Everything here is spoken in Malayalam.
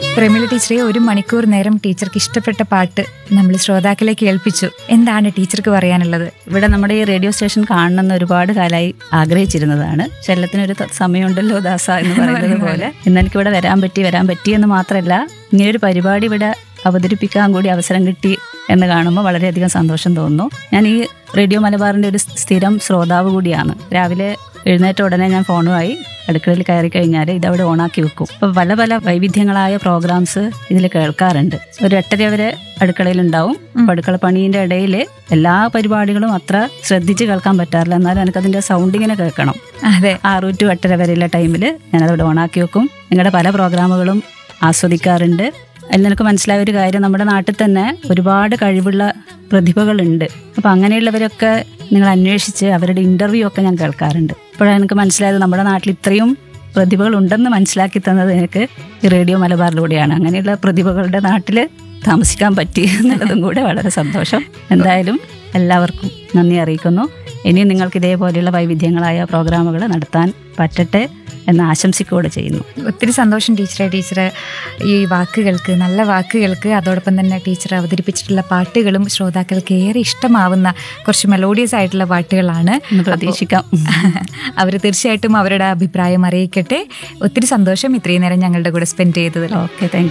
പ്രമിള ടീച്ചറെ ഒരു മണിക്കൂർ നേരം ടീച്ചർക്ക് ഇഷ്ടപ്പെട്ട പാട്ട് നമ്മൾ ശ്രോതാക്കളെ കേൾപ്പിച്ചു എന്താണ് ടീച്ചർക്ക് പറയാനുള്ളത് ഇവിടെ നമ്മുടെ ഈ റേഡിയോ സ്റ്റേഷൻ കാണണമെന്ന് ഒരുപാട് കാലമായി ആഗ്രഹിച്ചിരുന്നതാണ് ശല്യത്തിനൊരു ത- സമയമുണ്ടല്ലോ ദാസ എന്ന് പറയുന്നത് പോലെ ഇന്ന് എനിക്ക് ഇവിടെ വരാൻ പറ്റി വരാൻ പറ്റി എന്ന് മാത്രമല്ല ഇങ്ങനൊരു പരിപാടി ഇവിടെ അവതരിപ്പിക്കാൻ കൂടി അവസരം കിട്ടി എന്ന് കാണുമ്പോൾ വളരെയധികം സന്തോഷം തോന്നുന്നു ഞാൻ ഈ റേഡിയോ മലബാറിന്റെ ഒരു സ്ഥിരം ശ്രോതാവ് കൂടിയാണ് രാവിലെ എഴുന്നേറ്റ ഉടനെ ഞാൻ ഫോണുമായി അടുക്കളയിൽ കയറി കഴിഞ്ഞാൽ ഇതവിടെ ഓണാക്കി വെക്കും അപ്പോൾ പല പല വൈവിധ്യങ്ങളായ പ്രോഗ്രാംസ് ഇതിൽ കേൾക്കാറുണ്ട് ഒരു എട്ടര വരെ അടുക്കളയിലുണ്ടാവും അപ്പോൾ അടുക്കള പണീൻ്റെ ഇടയിൽ എല്ലാ പരിപാടികളും അത്ര ശ്രദ്ധിച്ച് കേൾക്കാൻ പറ്റാറില്ല എന്നാലും എനിക്കതിൻ്റെ സൗണ്ട് ഇങ്ങനെ കേൾക്കണം അതെ ആറ് ടു എട്ടര വരെയുള്ള ടൈമിൽ ഞാനതവിടെ ഓണാക്കി വെക്കും നിങ്ങളുടെ പല പ്രോഗ്രാമുകളും ആസ്വദിക്കാറുണ്ട് അതിൽ എനിക്ക് മനസ്സിലായ ഒരു കാര്യം നമ്മുടെ നാട്ടിൽ തന്നെ ഒരുപാട് കഴിവുള്ള പ്രതിഭകളുണ്ട് അപ്പോൾ അങ്ങനെയുള്ളവരൊക്കെ നിങ്ങൾ അന്വേഷിച്ച് അവരുടെ ഇൻ്റർവ്യൂ ഒക്കെ ഞാൻ കേൾക്കാറുണ്ട് അപ്പോഴാണ് എനിക്ക് മനസ്സിലായത് നമ്മുടെ നാട്ടിൽ ഇത്രയും പ്രതിഭകൾ ഉണ്ടെന്ന് മനസ്സിലാക്കി തന്നത് എനിക്ക് ഈ റേഡിയോ മലബാറിലൂടെയാണ് അങ്ങനെയുള്ള പ്രതിഭകളുടെ നാട്ടിൽ താമസിക്കാൻ പറ്റി എന്നുള്ളതും കൂടെ വളരെ സന്തോഷം എന്തായാലും എല്ലാവർക്കും നന്ദി അറിയിക്കുന്നു ഇനിയും നിങ്ങൾക്ക് ഇതേപോലെയുള്ള വൈവിധ്യങ്ങളായ പ്രോഗ്രാമുകൾ നടത്താൻ പറ്റട്ടെ എന്ന് ആശംസിക്കുകയോടെ ചെയ്യുന്നു ഒത്തിരി സന്തോഷം ടീച്ചറെ ടീച്ചർ ഈ വാക്കുകൾക്ക് നല്ല വാക്കുകൾക്ക് അതോടൊപ്പം തന്നെ ടീച്ചർ അവതരിപ്പിച്ചിട്ടുള്ള പാട്ടുകളും ശ്രോതാക്കൾക്ക് ഏറെ ഇഷ്ടമാവുന്ന കുറച്ച് മെലോഡിയസ് ആയിട്ടുള്ള പാട്ടുകളാണ് എന്ന് പ്രതീക്ഷിക്കാം അവർ തീർച്ചയായിട്ടും അവരുടെ അഭിപ്രായം അറിയിക്കട്ടെ ഒത്തിരി സന്തോഷം ഇത്രയും നേരം ഞങ്ങളുടെ കൂടെ സ്പെൻഡ് ചെയ്തതിൽ ഓക്കെ താങ്ക്